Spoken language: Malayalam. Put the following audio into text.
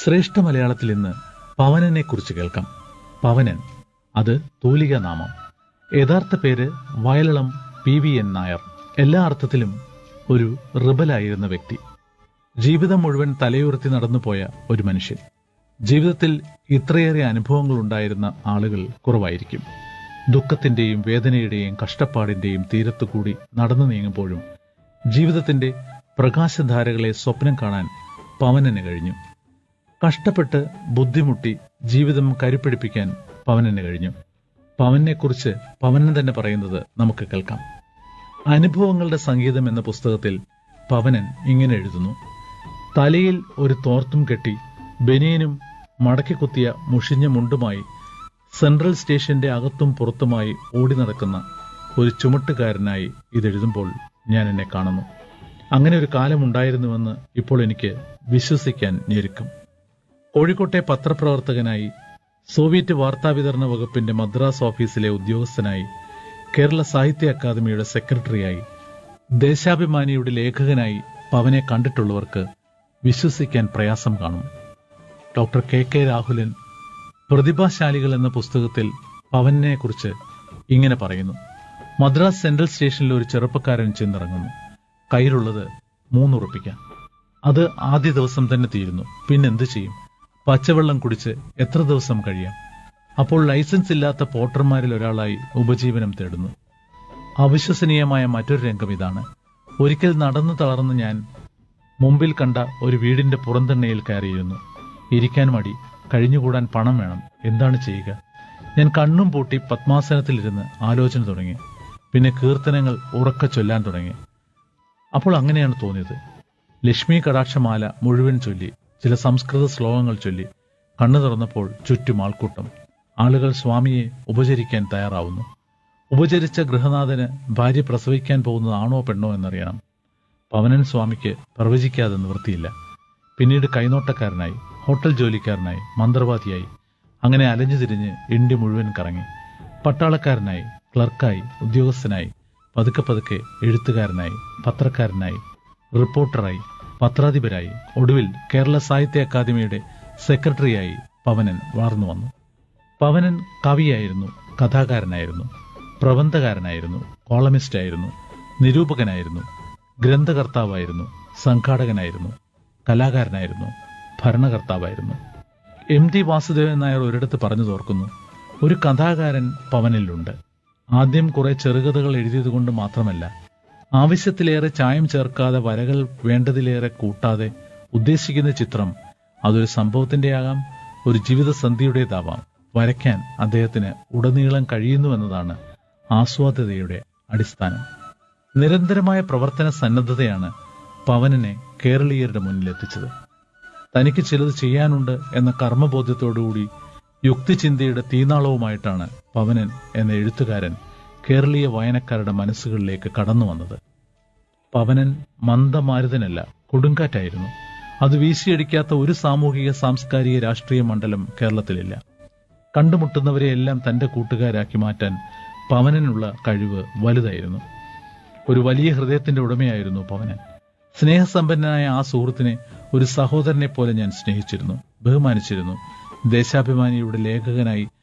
ശ്രേഷ്ഠ മലയാളത്തിൽ ഇന്ന് പവനനെ കുറിച്ച് കേൾക്കാം പവനൻ അത് തൂലിക നാമം യഥാർത്ഥ പേര് Vayalalam P V N Nair എല്ലാ അർത്ഥത്തിലും ഒരു റിബലായിരുന്ന വ്യക്തി ജീവിതം മുഴുവൻ തലയുയർത്തി നടന്നുപോയ ഒരു മനുഷ്യൻ ജീവിതത്തിൽ ഇത്രയേറെ അനുഭവങ്ങൾ ഉണ്ടായിരുന്ന ആളുകൾ കുറവായിരിക്കും ദുഃഖത്തിന്റെയും വേദനയുടെയും കഷ്ടപ്പാടിന്റെയും തീരത്തുകൂടി നടന്നു നീങ്ങുമ്പോഴും ജീവിതത്തിന്റെ പ്രകാശധാരകളെ സ്വപ്നം കാണാൻ പവനന് കഴിഞ്ഞു കഷ്ടപ്പെട്ട് ബുദ്ധിമുട്ടി ജീവിതം കരുപ്പിടിപ്പിക്കാൻ പവനന് കഴിഞ്ഞു പവനെക്കുറിച്ച് പവനൻ തന്നെ പറയുന്നത് നമുക്ക് കേൾക്കാം അനുഭവങ്ങളുടെ സംഗീതം എന്ന പുസ്തകത്തിൽ പവനൻ ഇങ്ങനെ എഴുതുന്നു തലയിൽ ഒരു തോർത്തും കെട്ടി ബനിയനും മടക്കിക്കുത്തിയ മുഷിഞ്ഞ മുണ്ടുമായി സെൻട്രൽ സ്റ്റേഷന്റെ അകത്തും പുറത്തുമായി ഓടി നടക്കുന്ന ഒരു ചുമട്ടുകാരനായി ഇതെഴുതുമ്പോൾ ഞാൻ എന്നെ കാണുന്നു അങ്ങനെ ഒരു കാലമുണ്ടായിരുന്നുവെന്ന് ഇപ്പോൾ എനിക്ക് വിശ്വസിക്കാൻ ഞെരുക്കം കോഴിക്കോട്ടെ പത്രപ്രവർത്തകനായി സോവിയറ്റ് വാർത്താവിതരണ വകുപ്പിന്റെ മദ്രാസ് ഓഫീസിലെ ഉദ്യോഗസ്ഥനായി കേരള സാഹിത്യ അക്കാദമിയുടെ സെക്രട്ടറിയായി ദേശാഭിമാനിയുടെ ലേഖകനായി പവനെ കണ്ടിട്ടുള്ളവർക്ക് വിശ്വസിക്കാൻ പ്രയാസം കാണും ഡോക്ടർ കെ കെ രാഹുലൻ പ്രതിഭാശാലികൾ എന്ന പുസ്തകത്തിൽ പവനെ കുറിച്ച് ഇങ്ങനെ പറയുന്നു മദ്രാസ് സെൻട്രൽ സ്റ്റേഷനിൽ ഒരു ചെറുപ്പക്കാരൻ ചെന്നിറങ്ങുന്നു കയ്യിലുള്ളത് മൂന്നുറപ്പിക്കാം അത് ആദ്യ ദിവസം തന്നെ തീരുന്നു പിന്നെന്ത് ചെയ്യും പച്ചവെള്ളം കുടിച്ച് എത്ര ദിവസം കഴിയാം അപ്പോൾ ലൈസൻസ് ഇല്ലാത്ത പോട്ടർമാരിൽ ഒരാളായി ഉപജീവനം തേടുന്നു അവിശ്വസനീയമായ മറ്റൊരു രംഗം ഇതാണ് ഒരിക്കൽ നടന്നു തളർന്ന് ഞാൻ മുമ്പിൽ കണ്ട ഒരു വീടിന്റെ പുറന്തണ്ണയിൽ കയറിയിരുന്നു ഇരിക്കാൻ മടി കഴിഞ്ഞുകൂടാൻ പണം വേണം എന്താണ് ചെയ്യുക ഞാൻ കണ്ണും പൂട്ടി പത്മാസനത്തിലിരുന്ന് ആലോചന തുടങ്ങി പിന്നെ കീർത്തനങ്ങൾ ഉറക്ക ചൊല്ലാൻ തുടങ്ങി അപ്പോൾ അങ്ങനെയാണ് തോന്നിയത് ലക്ഷ്മി കടാക്ഷമാല മുഴുവൻ ചൊല്ലി ചില സംസ്കൃത ശ്ലോകങ്ങൾ ചൊല്ലി കണ്ണു തുറന്നപ്പോൾ ചുറ്റും ആൾക്കൂട്ടം ആളുകൾ സ്വാമിയെ ഉപചരിക്കാൻ തയ്യാറാവുന്നു ഉപചരിച്ച ഗൃഹനാഥന് ഭാര്യ പ്രസവിക്കാൻ പോകുന്നതാണോ പെണ്ണോ എന്നറിയണം പവനൻ സ്വാമിക്ക് പ്രവചിക്കാതെ നിവൃത്തിയില്ല പിന്നീട് കൈനോട്ടക്കാരനായി ഹോട്ടൽ ജോലിക്കാരനായി മന്ത്രവാദിയായി അങ്ങനെ അലഞ്ഞു തിരിഞ്ഞ് ഇന്ത്യ മുഴുവൻ കറങ്ങി പട്ടാളക്കാരനായി ക്ലർക്കായി ഉദ്യോഗസ്ഥനായി പതുക്കെ പതുക്കെ എഴുത്തുകാരനായി പത്രക്കാരനായി റിപ്പോർട്ടറായി പത്രാധിപരായി ഒടുവിൽ കേരള സാഹിത്യ അക്കാദമിയുടെ സെക്രട്ടറിയായി പവനൻ വളർന്നു വന്നു പവനൻ കവിയായിരുന്നു കഥാകാരനായിരുന്നു പ്രബന്ധകാരനായിരുന്നു കോളമിസ്റ്റായിരുന്നു നിരൂപകനായിരുന്നു ഗ്രന്ഥകർത്താവായിരുന്നു സംഘാടകനായിരുന്നു കലാകാരനായിരുന്നു ഭരണകർത്താവായിരുന്നു എം ടി വാസുദേവൻ നായർ ഒരിടത്ത് പറഞ്ഞു തോർക്കുന്നു ഒരു കഥാകാരൻ പവനിലുണ്ട് ആദ്യം കുറെ ചെറുകഥകൾ എഴുതിയതുകൊണ്ട് മാത്രമല്ല ആവശ്യത്തിലേറെ ചായം ചേർക്കാതെ വരകൾ വേണ്ടതിലേറെ കൂട്ടാതെ ഉദ്ദേശിക്കുന്ന ചിത്രം അതൊരു സംഭവത്തിന്റെയാകാം ഒരു ജീവിതസന്ധിയുടേതാവാം വരയ്ക്കാൻ അദ്ദേഹത്തിന് ഉടനീളം കഴിയുന്നുവെന്നതാണ് ആസ്വാദ്യതയുടെ അടിസ്ഥാനം നിരന്തരമായ പ്രവർത്തന സന്നദ്ധതയാണ് പവനനെ കേരളീയരുടെ മുന്നിലെത്തിച്ചത് തനിക്ക് ചിലത് ചെയ്യാനുണ്ട് എന്ന കർമ്മബോധ്യത്തോടുകൂടി യുക്തിചിന്തയുടെ തീനാളവുമായിട്ടാണ് പവനൻ എന്ന എഴുത്തുകാരൻ കേരളീയ വായനക്കാരുടെ മനസ്സുകളിലേക്ക് കടന്നു വന്നത് പവനൻ മന്ദമാരുതനല്ല കൊടുങ്കാറ്റായിരുന്നു അത് വീശിയടിക്കാത്ത ഒരു സാമൂഹിക സാംസ്കാരിക രാഷ്ട്രീയ മണ്ഡലം കേരളത്തിലില്ല കണ്ടുമുട്ടുന്നവരെയെല്ലാം തന്റെ കൂട്ടുകാരാക്കി മാറ്റാൻ പവനനുള്ള കഴിവ് വലുതായിരുന്നു ഒരു വലിയ ഹൃദയത്തിന്റെ ഉടമയായിരുന്നു പവനൻ സ്നേഹസമ്പന്നനായ ആ സുഹൃത്തിനെ ഒരു സഹോദരനെ പോലെ ഞാൻ സ്നേഹിച്ചിരുന്നു ബഹുമാനിച്ചിരുന്നു ദേശാഭിമാനിയുടെ ലേഖകനായി